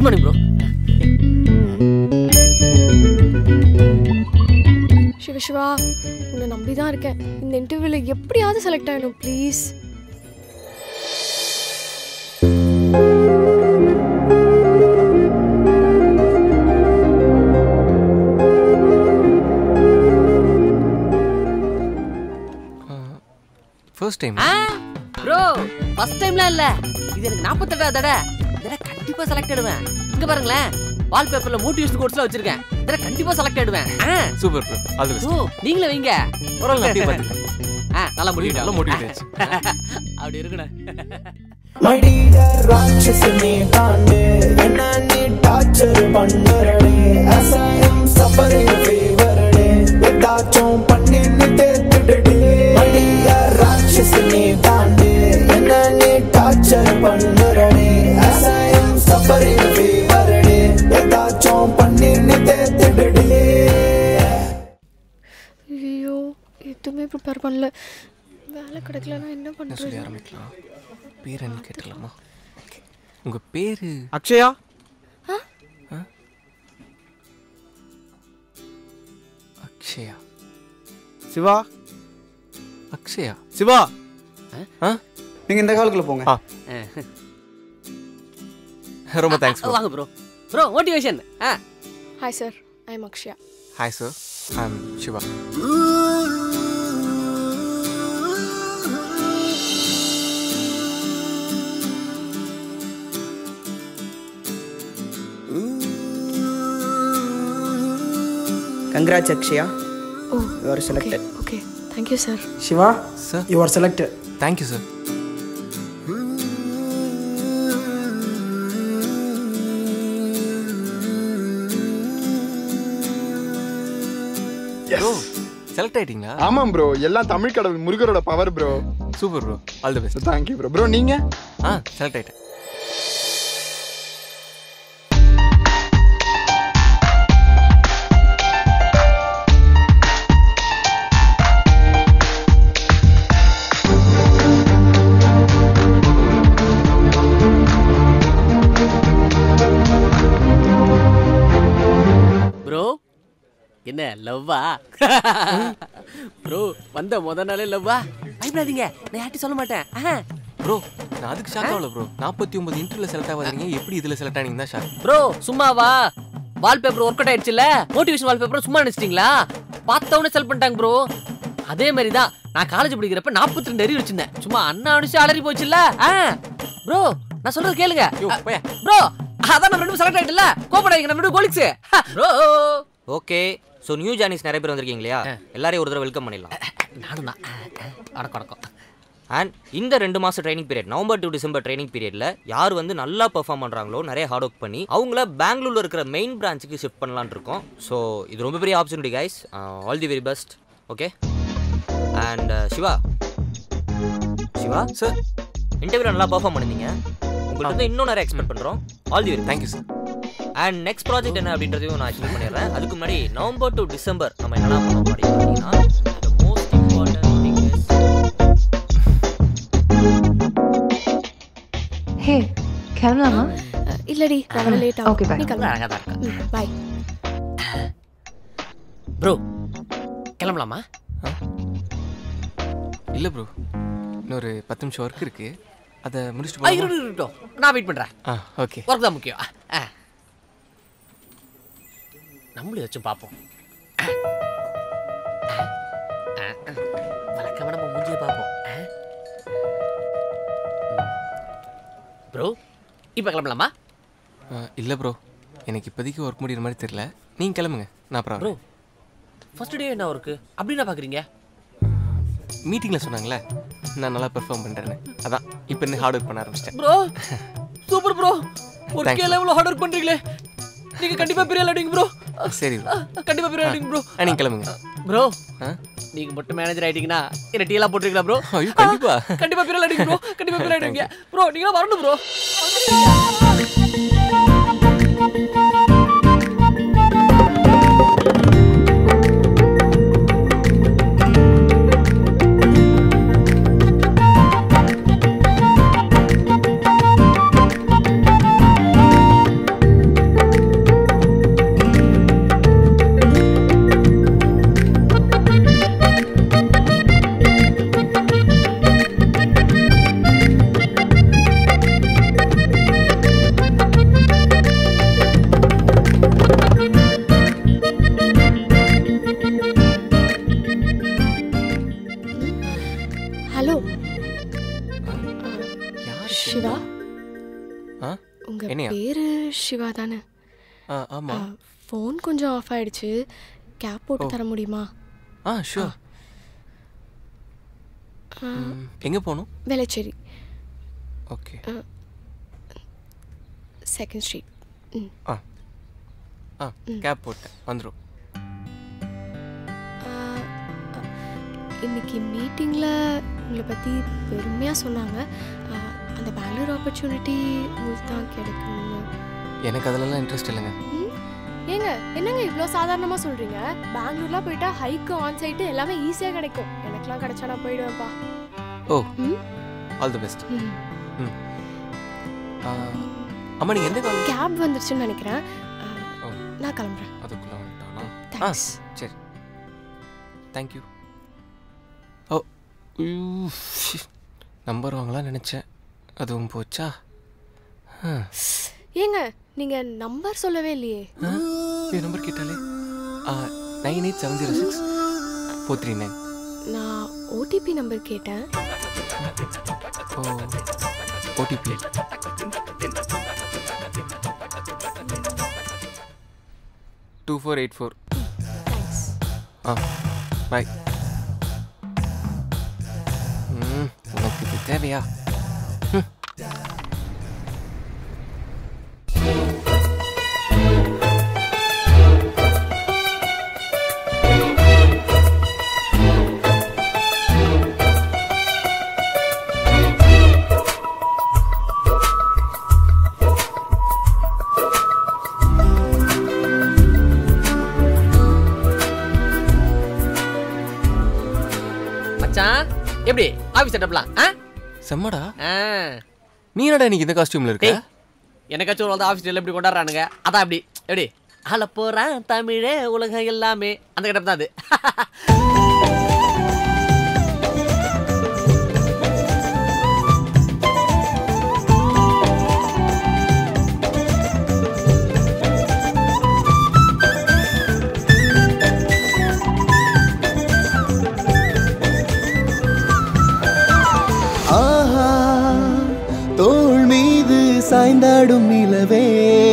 Good morning bro Shiva Shiva உன்னை நம்பி தான் இருக்கேன் இந்த இன்டர்வியூவில் எப்படியாவது செலக்ட் ஆகணும் ப்ளீஸ் ஃபர்ஸ்ட் டைம் ஆ ப்ரோ ஃபர்ஸ்ட் டைம்லாம் இல்ல இது எனக்கு நாற்பத்தெட்டாவது தடவை இதெல்லாம் கண்டிப்பா செலக்ட் ஆயிடுவேன் இங்க பாருங்களேன் வால்பேப்பர்ல மோட்டிவேஷன் கோட்ஸ்லாம் வச்சிருக்கேன் இதெல்லாம் கண்டிப்பா செலக்ட் ஆயிடுவேன் ஆ super bro all the bro நீங்களே வைங்க பரவாயில்ல அப்படியே பார்த்துக்கலாம் ஆ நல்லா முடியும் நல்லா motivate அப்படி இருக்கணும் மடிய ராட்சசனே தாண்டே என்ன நீ டார்ச்சர் பண்ணுறடே அசாயம் சஃபரிங் ஃபேவரடே ஏதாச்சும் பண்ணின்னு தேத்துடுடே மடிய ராட்சசனே தாண்டே என்ன நீ டார்ச்சர் பண்ணுறடே அசாயம் சஃபரிங் ஃபேவரடே ஏதாச்சும் பண்ணின்னு தேத்துடுடே ஐயோ எதுவுமே ப்ரிப்பேர் பண்ணல வேலை கிடைக்கலன்னா என்ன என்ன சொல்லி பண்ணுறது ஆரம்பிக்கலாம் பேர் என்ன கேட்டுக்கலாமா Okay. உங்க பேரு அக்ஷயா அக்ஷயா சிவா அக்ஷயா சிவா ஆ நீங்க இந்த காலுக்குள்ள போங்க ஆ. ரொம்ப தேங்க்ஸ் ப்ரோ வாங்க ப்ரோ ப்ரோ மோட்டிவேஷன் ஆ hi sir I am Akshaya hi sir I am Shiva Congrats, Akshaya. Oh You are selected. Okay thank you sir Shiva, Sir. you are selected. Thank you sir bro select ஆயிட்டீங்களா ஆமாம் bro எல்லாம் தமிழ் கடவுள் முருகரோட power bro super bro all the best thank you bro bro நீங்க ஆ select ஆயிட்டேன் bro என்ன லவ்வா ப்ரோ வந்த முத நாளே லவ்வா பயப்படாதீங்க நான் யார்ட்டும் சொல்ல மாட்டேன் ஆஹா. ப்ரோ நான் அதுக்கு ஷாக் ஆகல ப்ரோ நாற்பத்தி ஒன்பது இன்டர்வியூல செலக்ட் ஆகாதீங்க எப்படி இதுல செலக்ட் ஆனீங்க தான் ஷாக் ப்ரோ சும்மாவா வால்பேப்பர் ஒர்க் அவுட் ஆயிடுச்சுல்ல மோட்டிவேஷன் வால்பேப்பர் சும்மா நினைச்சிட்டீங்களா பார்த்தவொடனே செல் பண்ணிட்டாங்க ப்ரோ அதே மாதிரி தான் நான் காலேஜ் படிக்கிறப்ப 42 ரெண்டு அறிவு வச்சிருந்தேன் சும்மா அண்ணா அடிச்சு அலறி போச்சுல்ல ஆ ப்ரோ நான் சொல்றது கேளுங்க யோ போயா ப்ரோ அதான் நம்ம ரெண்டு செலக்ட் ஆயிட்டல கோபடாதீங்க நம்ம ரெண்டு colleagues bro okay so new joinees நிறைய பேர் வந்திருக்கீங்க இல்லையா எல்லாரையும் ஒரு தடவை வெல்கம் பண்ணிடலாம் நானும் தான் அடக்கம் அடக்கம் அண்ட் இந்த ரெண்டு மாதம் training period November to December training பீரியடில் யார் வந்து நல்லா பெர்ஃபார்ம் பண்ணுறாங்களோ நிறைய ஹார்ட் ஒர்க் பண்ணி அவங்கள பெங்களூரில் இருக்கிற மெயின் பிரான்ச்சுக்கு ஷிஃப்ட் பண்ணலான்னு இருக்கோம் ஸோ இது ரொம்ப பெரிய opportunity guys all the very best okay and Siva Siva sir interview நல்லா பெர்ஃபார்ம் பண்ணிருந்தீங்க உங்கள்கிட்ட இருந்து இன்னும் நிறைய எக்ஸ்பெக்ட் பண்ணுறோம் all the very thank you sir and next project என்ன அப்படின்றதையும் நான் எக்ஸ்பிளைன் பண்ணிடுறேன் அதுக்கு முன்னாடி நவம்பர் டு டிசம்பர் நம்ம என்னென்ன பண்ண போறோம் பார்த்தீங்கன்னா the most important thing is ஹே கிளம்பலாமா இல்லடி நான் வர லேட் Okay, bye. ஆகும் நீ கிளம்பு அழகா தான் இருக்கா பாய் ப்ரோ கிளம்பலாமா இல்ல ப்ரோ இன்னொரு பத்து நிமிஷம் ஒர்க் இருக்கு அதை முடிச்சுட்டு ஆ, போகலாமா? இரு, இரு, இருக்கட்டும் நான் வெயிட் பண்றேன் ஆ ஓகே ஒர்க் தான் முக்கியம் ஆ. நம்மளும் வச்சு பார்ப்போம் ஆ. ஆ. ஆ, ஆ. வழக்கமா நம்ம மூஞ்சியை பார்ப்போம் ப்ரோ இப்போ கிளம்பலாமா இல்ல ப்ரோ எனக்கு இப்போதைக்கு ஒர்க் முடியிற மாதிரி தெரியல நீங்க கிளம்புங்க நான் அப்புறம் ப்ரோ ஃபர்ஸ்ட் டே என்ன ஒர்க்கு அப்படி என்ன பார்க்குறீங்க மீட்டிங்ல சொன்னாங்களே நான் நல்லா பெர்ஃபார்ம் பண்றேன்னு அதான் இப்போ இருந்து ஹார்ட் ஒர்க் பண்ண ஆரம்பிச்சிட்டேன் ப்ரோ சூப்பர் ப்ரோ ஒரு Thanks. கே லெவலில் ஹார்ட் ஒர்க் பண்ணுறீங்களே நீங்கள் கண்டிப்பாக பெரிய ஆளாடுங்க ப்ரோ சரி ப்ரோ கண்டிப்பாக பெரிய ஆளாடுங்க ப்ரோ நீங்க கிளம்புங்க ப்ரோ ஆ? நீங்க மட்டும் மேனேஜர் ஆயிட்டீங்கன்னா என்ன டீலாம் போட்டுருக்கீங்களா ப்ரோ ஐயோ கண்டிப்பா கண்டிப்பா பெரிய ஆளாடுங்க ப்ரோ கண்டிப்பா பெரிய ஆளாடுங்க ப்ரோ நீங்களும் வரணும் ப்ரோ சிவா ஆ உங்க என்னையா? பேரு சிவா தானே ஆ ஆமா ஃபோன் கொஞ்சம் ஆஃப் ஆயிடுச்சு கேப் போட்டு தர முடியுமா ஆ ஷூர் எங்கே போகணும் வேளச்சேரி ஓகே செகண்ட் ஸ்ட்ரீட் ம் ஆ ஆ கேப் போட்டேன் வந்துடும் ஆ, ஆ, இன்னைக்கு மீட்டிங்கில் உங்களை பற்றி பெருமையாக சொன்னாங்க ஆ, அந்த பெங்களூர் ஆப்பர்ச்சுனிட்டி உங்களுக்கு தான் கிடைக்கும்னு எனக்கு அதிலலாம் இன்ட்ரெஸ்ட் இல்லைங்க ம்? ஏங்க என்னங்க இவ்வளோ சாதாரணமாக சொல்கிறீங்க பெங்களூர்லாம் போயிட்டா ஹைக்கு ஆன் சைட்டு எல்லாமே ஈஸியாக கிடைக்கும் எனக்குலாம் கிடைச்சா நான் போயிடுவேன்ப்பா ஓ ம் ஆல் தி பெஸ்ட் ம் அம்மா நீங்கள் எந்த காலேஜ் கேப் வந்துருச்சுன்னு நினைக்கிறேன் ஆ, ஓ. நான் கிளம்புறேன் அதுக்குள்ளே வந்துட்டானா ஆ தேங்க்ஸ் சரி தேங்க்யூ ஓ நம்பர் வாங்கலாம் நினச்சேன் அதுவும் போச்சா ஆ ஏங்க நீங்கள் நம்பர் சொல்லவே இல்லையே என் நம்பர் கேட்டாலே nine eight seven zero six four three nine நான் ஓடிபி நம்பர் கேட்டேன் ஓ OTP two four eight four thanks ஆ பாய் ம் உனக்கு இது தேவையா ம். மச்சான் எப்படி ஆஃபீஸ் செட்டப்லாம் ஆ செம்மடா ஆ நீ என்னடா இன்னைக்கு இந்த காஸ்டியூம்ல இருக்க டேய் எனக்காச்சும் ஒரு வந்து ஆஃபீஸ் டேல எப்படி கொண்டாடுறானுங்க அதான் அப்படி எப்படி ஆள போறான் தமிழே உலகம் எல்லாமே அந்த கிடப்பு தான் அது ஆஹா தோள் மீது சாய்ந்தாடும் நிலவே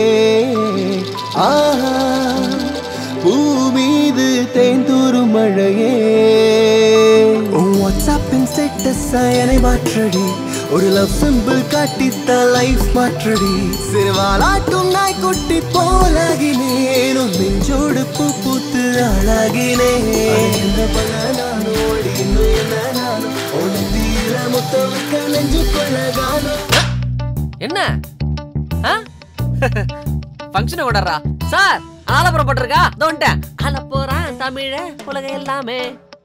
ஆஹா பூ மீது தேய்ந்தூரும் மழையே உன் வாட்ஸ்அப்பின் ஸ்டேட்டஸ் என்னை மாற்றடி ஒரு லவ் சிம்பிள் காட்டித்த லைஃப் மாற்றடி சிறுவாலாட்டும் நாய்க்குட்டி போலாகினேன் உன் நெஞ்சோடு பூ பூத்து அழகினேன் இந்த பல நாளோடி இன்னும் என்ன நாளும் உன் தீர முத்தமிக்க நெஞ்சு கொள்ளகானோ என்ன ஆ ஃபங்க்ஷனை கொண்டாடுறா சார் ஆலப்புறம் போட்டிருக்கா இதோ வந்துட்டேன் ஆள போறான் தமிழே உலகம் எல்லாமே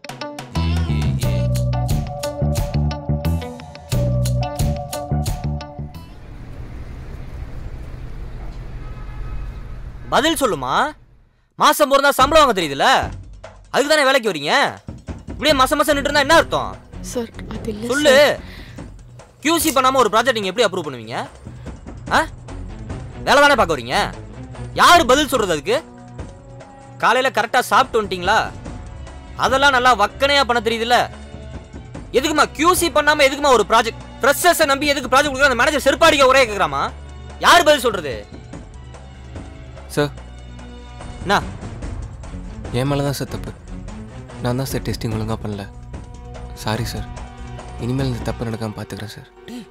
பதில் சொல்லுமா மாசம் பிறந்தா சம்பளம் வாங்க தெரியுதுல்ல அதுக்கு தானே வேலைக்கு வரீங்க இப்படியே மாசம் மாசம் நின்று இருந்தா என்ன அர்த்தம் சார் அது இல்லை சொல்லு QC பண்ணாம ஒரு ப்ராஜெக்ட் நீங்க எப்படி அப்ரூவ் பண்ணுவீங்க ஆ வேலை தானே பார்க்க வரீங்க யாரு பதில் சொல்றது அதுக்கு காலையில கரெக்டா சாப்பிட்டு வந்துட்டீங்களா அதெல்லாம் நல்லா வக்கனையா பண்ண தெரியுதுல்ல எதுக்குமா QC பண்ணாம எதுக்குமா ஒரு ப்ராஜெக்ட் ஃப்ரெஷர்ஸை நம்பி எதுக்கு ப்ராஜெக்ட் கொடுக்குற அந்த மேனேஜர் செருப்பாடிக்க ஒரே கேக்குறாமா யார் பதில் சொல்றது சார் என்ன என் மேலே தான் சார் தப்பு நான் தான் சார் டெஸ்டிங் ஒழுங்காக பண்ணல சாரி சார் இனிமேல் இந்த தப்பு நடக்காமல் பார்த்துக்கிறேன் சார்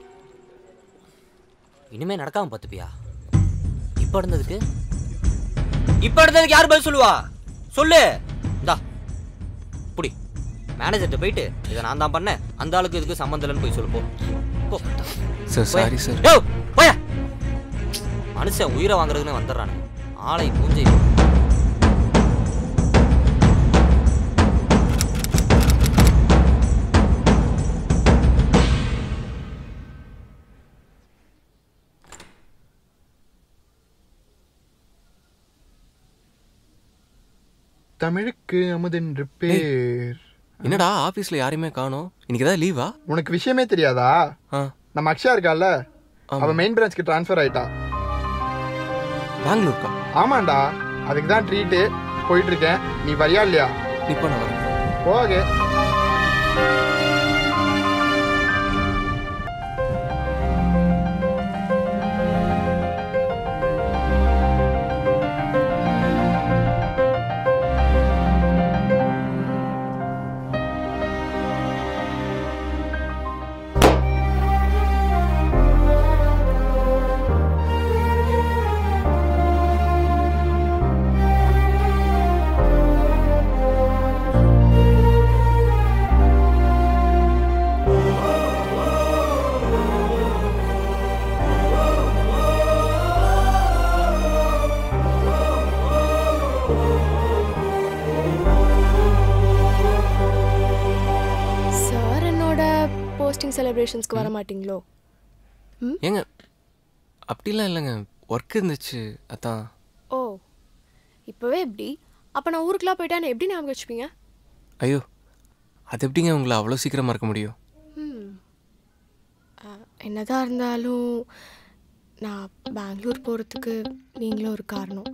இனிமே நடக்காம பார்த்துப்பியா இப்ப இருந்ததுக்கு இப்ப இருந்ததுக்கு யார் பதில் சொல்லுவா சொல்லு இந்தா புடி மேனேஜர்கிட்ட போயிட்டு இதை நான் தான் பண்ணேன் அந்த ஆளுக்கு இதுக்கு சம்மந்தம் இல்லைன்னு போய் சொல்லு போ போ சார் போயா. சாரி சார் யோவ், போயா மனுஷன் உயிரை வாங்குறதுன்னு வந்துடுறானு ஆளை பூஞ்சை தமிழுக்கு அமுதென்று பேர் என்னடா ஆஃபீஸில் யாரையுமே காணோம் இன்னைக்கு ஏதாவது லீவா உனக்கு விஷயமே தெரியாதா ஆ நம்ம அக்ஷயா இருக்கால ஆமா. அவ மெயின் பிரான்ச்க்கு ட்ரான்ஸ்ஃபர் ஆயிட்டா பெங்களூருக்கா ஆமாண்டா அதுக்கு தான் ட்ரீட்டு போயிட்டு இருக்கேன் நீ வரியா இல்லையா நீ இப்போ நான் வரேன் போக வெட்டிங் செலிப்ரேஷன்ஸ்க்கு வர மாட்டீங்களோ ஏங்க அப்படிலாம் இல்லைங்க ஒர்க் இருந்துச்சு அதான் ஓ இப்போவே எப்படி அப்போ நான் ஊருக்குலாம் போயிட்டா என்னை எப்படி ஞாபகம் வச்சுப்பீங்க ஐயோ அது எப்படிங்க உங்களை அவ்வளோ சீக்கிரமாக இருக்க முடியும் ம் ஆ, என்னதான் இருந்தாலும் நான் பெங்களூர் போகிறதுக்கு நீங்களும் ஒரு காரணம்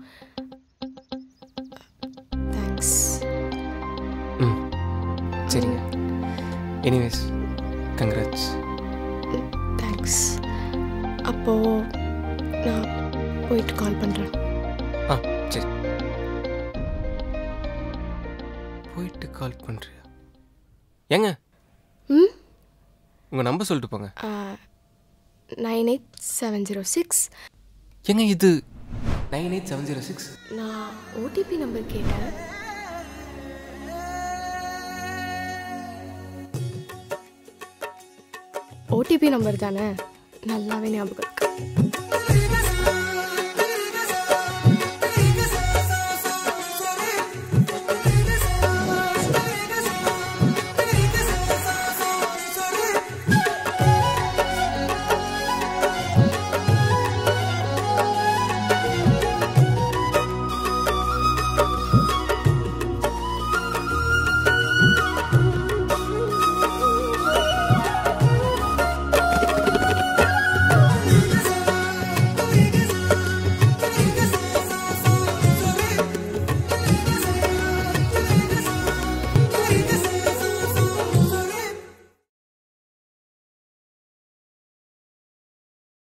தேங்க்ஸ் ம் சரிங்க எனிவேஸ் கங்க்ராட்ஸ் தேங்க்ஸ் அப்போது நான் போயிட்டு கால் பண்ணுறேன் ஆ சரி போயிட்டு கால் பண்ணுறியா ஏங்க ம் உங்கள் நம்பர் சொல்லிட்டு போங்க nine eight seven zero six ஏங்க இது nine eight seven zero six நான் ஓடிபி நம்பர் கேட்டேன் ஓடிபி நம்பர் தானே நல்லாவே ஞாபகம் இருக்கு